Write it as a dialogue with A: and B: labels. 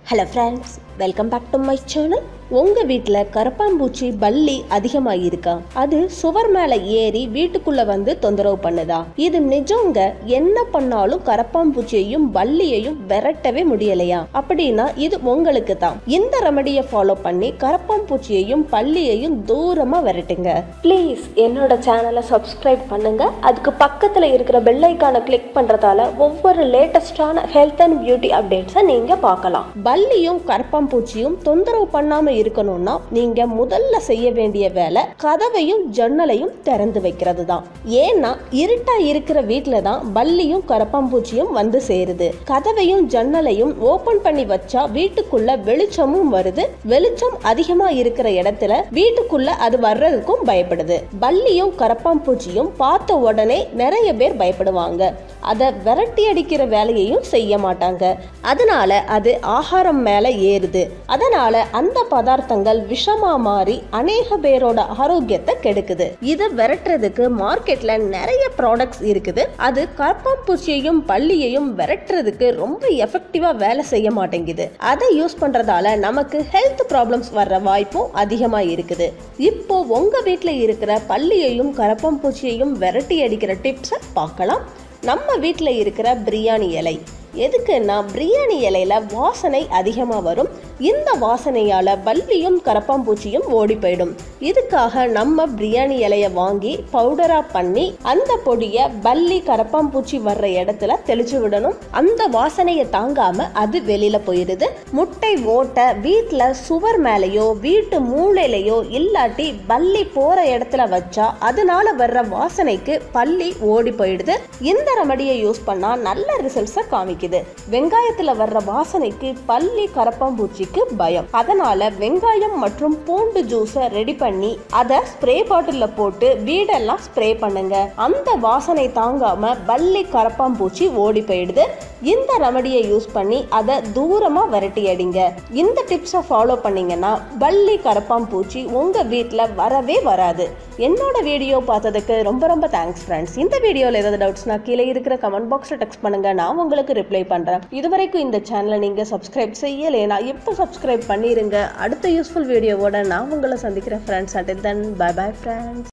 A: hello friends welcome back to my channel உங்க வீட்டில் கரப்பாம்பூச்சி பல்லி அதிகமாக இருக்கா அது சுவர் மேலே ஏறி வீட்டுக்குள்ள வந்து தொந்தரவு பண்ணுதா இது நிஜங்க என்ன பண்ணாலும் கரப்பாம்பூச்சியையும் பல்லியையும் விரட்டவே முடியலையா அப்படின்னா இது உங்களுக்கு தான் இந்த ரெமடியை ஃபாலோ பண்ணி கரப்பாம்பூச்சியையும் பல்லியையும் தூரமாக விரட்டுங்க ப்ளீஸ் என்னோட சேனலை சப்ஸ்கிரைப் பண்ணுங்க அதுக்கு பக்கத்தில் இருக்கிற பெல் ஐக்கானை கிளிக் பண்ணுறதால ஒவ்வொரு லேட்டஸ்டான ஹெல்த் அண்ட் பியூட்டி அப்டேட்ஸை நீங்கள் பார்க்கலாம் பல்லியும் கரப்பாம்பூச்சியும் தொந்தரவு பண்ணாம இருக்கணும்னா நீங்க முதல்ல செய்ய வேண்டிய வேலை கதவையும் ஜன்னலையும் திறந்து வைக்கிறது தான் ஏன்னா இருட்டா இருக்கிற வீட்டில தான் பல்லியும் கரப்பாம்பூச்சியும் வந்து சேருது கதவையும் ஜன்னலையும் ஓபன் பண்ணி வச்சா வீட்டுக்குள்ள வெளிச்சமும் வருது வெளிச்சம் அதிகமா இருக்கிற இடத்துல வீட்டுக்குள்ள அது வர்றதுக்கும் பயப்படுது பல்லியும் கரப்பாம்பூச்சியும் பார்த்த உடனே நிறைய பேர் பயப்படுவாங்க அதை விரட்டி அடிக்கிற வேலையையும் செய்ய மாட்டாங்க அதனால அது ஆகாரம் மேல ஏறுது அதனால அந்த பதார்த்தங்கள் விஷமா மாறி அநேக பேரோட ஆரோக்கியத்தை கெடுக்குது இதை விரட்டுறதுக்கு மார்க்கெட்ல நிறைய ப்ராடக்ட்ஸ் இருக்குது அது கரப்பாம்பூச்சியையும் பள்ளியையும் விரட்டுறதுக்கு ரொம்ப எஃபெக்டிவா வேலை செய்ய மாட்டேங்குது அதை யூஸ் பண்றதால நமக்கு ஹெல்த் ப்ராப்ளம்ஸ் வர்ற வாய்ப்பும் அதிகமா இருக்குது இப்போ உங்க வீட்ல இருக்கிற பள்ளியையும் கரப்பாம்பூச்சியையும் விரட்டி அடிக்கிற டிப்ஸை பார்க்கலாம் நம்ம வீட்டில் இருக்கிற பிரியாணி இலை எதுக்குன்னா பிரியாணி இலையில வாசனை அதிகமாக வரும் இந்த வாசனையால் பல்லியும் கரப்பாம்பூச்சியும் ஓடி போயிடும் இதுக்காக நம்ம பிரியாணி இலையை வாங்கி பவுடரா பண்ணி அந்த பொடியை பல்லி கரப்பாம்பூச்சி வர்ற இடத்துல தெளிச்சு விடணும் அந்த வாசனையை தாங்காம அது வெளியில போயிடுது முட்டை ஓட்டை வீட்டில் சுவர் மேலேயோ வீட்டு மூளையிலையோ இல்லாட்டி பல்லி போற இடத்துல வச்சா அதனால வர்ற வாசனைக்கு பல்லி ஓடி போயிடுது இந்த ரெமடியை யூஸ் பண்ணா நல்ல ரிசல்ட்ஸை காமிக்குது வெங்காயத்துல வர்ற வாசனைக்கு பல்லி கரப்பாம்பூச்சிக்கு பயம் அதனால வெங்காயம் மற்றும் பூண்டு ஜூஸை ரெடி பண்ணி அதை ஸ்ப்ரே பாட்டில்ல போட்டு வீடெல்லாம் ஸ்ப்ரே பண்ணுங்க அந்த வாசனை தாங்காம பல்லி கரப்பாம்பூச்சி ஓடி போயிடுது இந்த ரெமடியை யூஸ் பண்ணி அதை தூரமா விரட்டி அடிங்க இந்த டிப்ஸை ஃபாலோ பண்ணீங்கன்னா பல்லி கரப்பாம்பூச்சி உங்க வீட்டில் வரவே வராது என்னோட வீடியோ பார்த்ததுக்கு ரொம்ப ரொம்ப தேங்க்ஸ் ஃப்ரெண்ட்ஸ் இந்த வீடியோவில் ஏதாவது டவுட்ஸ்னா கீழே இருக்கிற கமெண்ட் பாக்ஸில் டெக்ஸ்ட் பண்ணுங்க நான் உங்களுக்கு ரிப்ளை பண்ணுறேன் இதுவரைக்கும் இந்த சேனலை நீங்கள் சப்ஸ்கிரைப் செய்யலைனா இப்போ சப்ஸ்கிரைப் பண்ணிடுங்க அடுத்த யூஸ்ஃபுல் வீடியோவோட நான் உங்களை சந்திக்கிறேன் friends and then bye bye friends